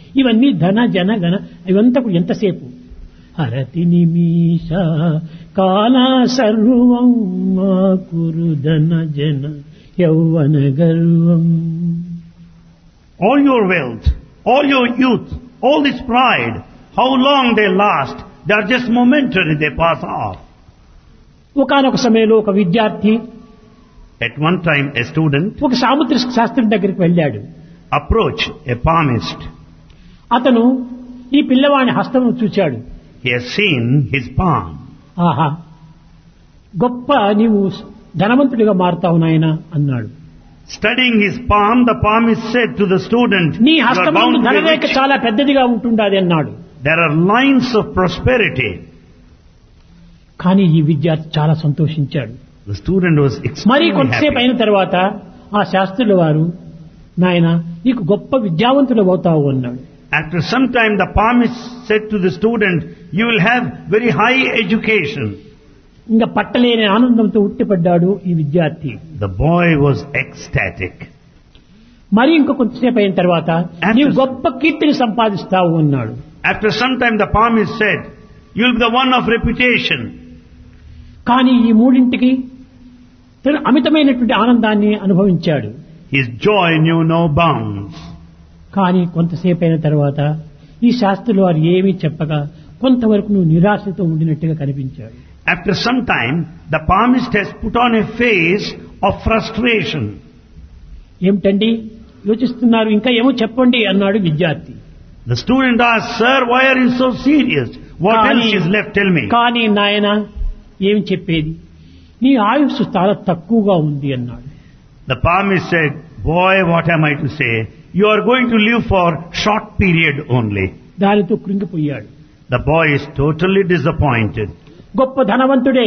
ఇవన్నీ ధన జన గణ ఇవంతా కూడా ఎంతసేపు హరతి నిమీష కాల సర్వం మా కురు ధన జన యౌవన గర్వం All your wealth, all your youth, all this pride, how long they last, they are just momentary, they pass off. ఒకనొక సమయంలో ఒక విద్యార్థి At one time, a student ఒక సాముద్రిక శాస్త్రం దగ్గరికి వెళ్ళాడు approached a palmist. అతను ఈ పిల్లవాని హస్తమును చూచాడు He has seen his palm. ఆహా గొప్ప నీవు ధనవంతుడిగా మారుతావు నాయన అన్నాడు Studying his palm, the palmist said to the student, నీ "You are హస్తము bound to be ధనరేఖ rich. చాలా పెద్దదిగా ఉంటుండాది అన్నాడు There are lines of prosperity. కానీ ఈ విద్యార్థి చాలా సంతోషించాడు The student was మరి extremely కొంతసేపు happy. అయిన తర్వాత ఆ శాస్త్రుల వారు నాయన నీకు గొప్ప విద్యావంతుడు అవుతావు అన్నాడు After some time, the palmist said to the student, you will have very high education. ఇంకా పట్టలేని ఆనందంతో ఉట్టిపడ్డాడు ఈ విద్యార్థి The boy was ecstatic. మరి ఇంక కొంతసేపు అయిన తర్వాత నీవు గొప్ప కీర్తిని సంపాదిస్తావు అన్నాడు After some time, the palmist said, you will be the one of reputation. కానీ ఈ మూడింటికి తను అమితమైనటువంటి ఆనందాన్ని అనుభవించాడు His joy knew no bounds. కానీ కొంతసేపు అయిన తర్వాత ఈ శాస్త్రులు వారు ఏమీ చెప్పగా కొంతవరకు నువ్వు నిరాశతో ఉండినట్టుగా కనిపించాడు After some time, the palmist has put on a face of frustration. ఏమిటండి యోచిస్తున్నారు ఇంకా ఏమో చెప్పండి అన్నాడు విద్యార్థి The student asked, Sir, why are you so serious? What కానీ- else is left? Tell me. కానీ నాయన ఏమి చెప్పేది నీ ఆయుస్సు చాలా తక్కువగా ఉంది అన్నాడు The palmist said, Boy, what am I to say? You are going to live for short period only. దానితో కృంగిపోయాడు The boy is totally disappointed. గొప్ప ధనవంతుడే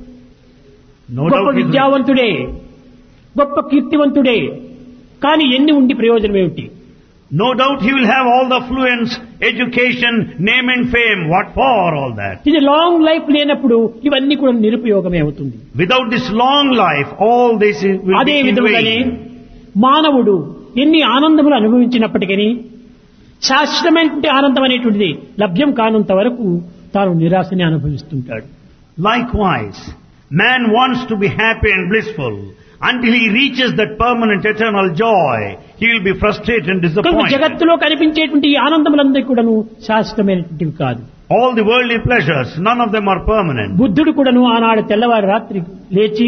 No గొప్ప doubt, he will- విద్యావంతుడే గొప్ప కీర్తివంతుడే కానీ ఎన్ని ఉండి ప్రయోజనం ఏమిటి no doubt he will have all the affluence, education, name and fame. What for all that? ఇది లాంగ్ లైఫ్ లేనప్పుడు ఇవన్నీ కూడా నిరుపయోగమే అవుతుంది Without this long life, all this is, will అదే be in విధముగానే vain. మానవుడు ఎన్ని ఆనందములు అనుభవించినప్పటికీ శాశ్వతమైనటువంటి ఆనందం అనేటువంటిది లభ్యం కానంత వరకు తాను నిరాశని అనుభవిస్తుంటాడు Likewise, man wants to be happy and blissful. Until he reaches that permanent eternal joy, he will be frustrated and కనుక disappointed. జగత్తులో కనిపించేటువంటి ఈ ఆనందములందరికీ కూడాను శాశ్వతమైనటువంటివి కాదు All the worldly pleasures, none of them are permanent. బుద్ధుడు కూడాను ఆనాడు తెల్లవారి రాత్రి లేచి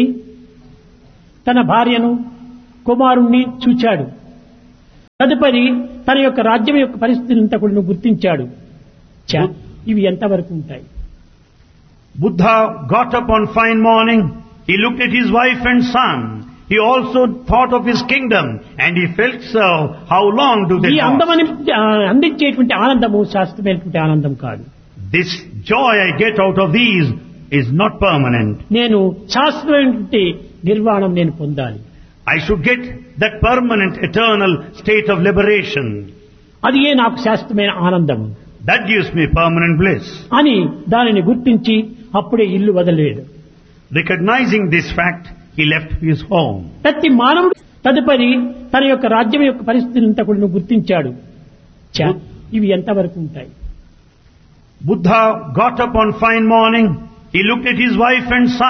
తన భార్యను కుమారుణ్ణి చూచాడు తదుపరి తన యొక్క రాజ్యం యొక్క పరిస్థితులంతా కూడా గుర్తించాడు ఛ, ఇవి ఎంతవరకు ఉంటాయి Buddha got up on fine morning. He looked at his wife and son. He also thought of his kingdom and he felt so. How long do they ఈ last? అందమని ఆ, అందించేటువంటి ఆనందము శాశ్వతమైనటువంటి ఆనందం కాదు This joy I get out of these is not permanent. నేను శాశ్వతమైనటువంటి నిర్వాణం నేను పొందాలి I should get that permanent eternal state of liberation. అది ఏ నాకు శాశ్వతమైన ఆనందం That gives me permanent bliss. అని దానిని గుర్తించి అప్పుడే ఇల్లు వదలేడు Recognizing this fact, he left his home. ప్రతి మానవుడు తదుపరి తన యొక్క రాజ్యం యొక్క పరిస్థితులంతా కూడా గుర్తించాడు ఛ, ఇవి ఎంతవరకు ఉంటాయి Buddha got up on fine morning. He looked at his wife and son.